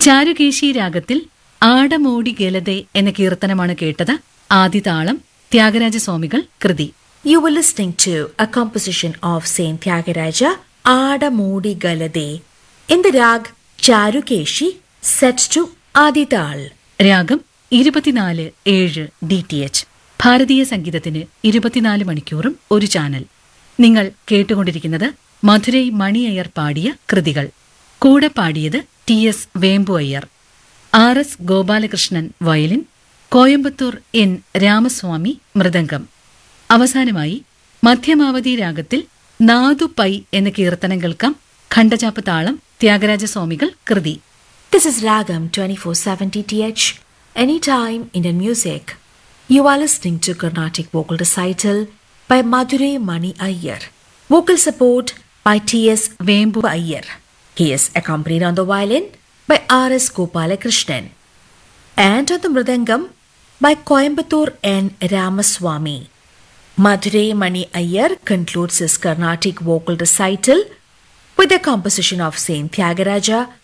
ചാരുകേശി രാഗത്തിൽ ആടമോടി ഗലതെ എന്ന കീർത്തനമാണ് കേട്ടത് ആദിതാളം ത്യാഗരാജസ്വാമികൾ കൃതി You were listening to a composition of Saint Tyagaraja, Adamodi Galade, in the rag Charukeshi, set to Adital. രാഗം ഇരുപത്തിനാല് ഏഴ് ഡി ടി എച്ച് ഭാരതീയ സംഗീതത്തിന് ഇരുപത്തിനാല് മണിക്കൂറും ഒരു ചാനൽ നിങ്ങൾ കേട്ടുകൊണ്ടിരിക്കുന്നത് മധുരൈ മണി അയ്യർ പാടിയ കൃതികൾ കൂടെ പാടിയത് T S Vembu Iyer R S Gopalakrishnan violin Coimbatore N Ramaswamy mridangam അവസാനമായി മധ്യമാവധി രാഗത്തിൽ നാദു പൈ എന്ന കീർത്തനം കേൾക്കാം ഖണ്ഡചാപ്പ് താളം ത്യാഗരാജസ്വാമികൾ കൃതി This is Ragam 2470 TH, anytime Indian music. You are listening to Carnatic vocal recital by Madhurey Mani Iyer. Vocal support by T.S. വേമ്പു Iyer. He is accompanied on the violin by R.S. Gopalakrishnan and on the mridangam by Coimbatore N. Ramaswamy. Madhurey Mani Iyer concludes his Carnatic vocal recital with a composition of Saint Tyagaraja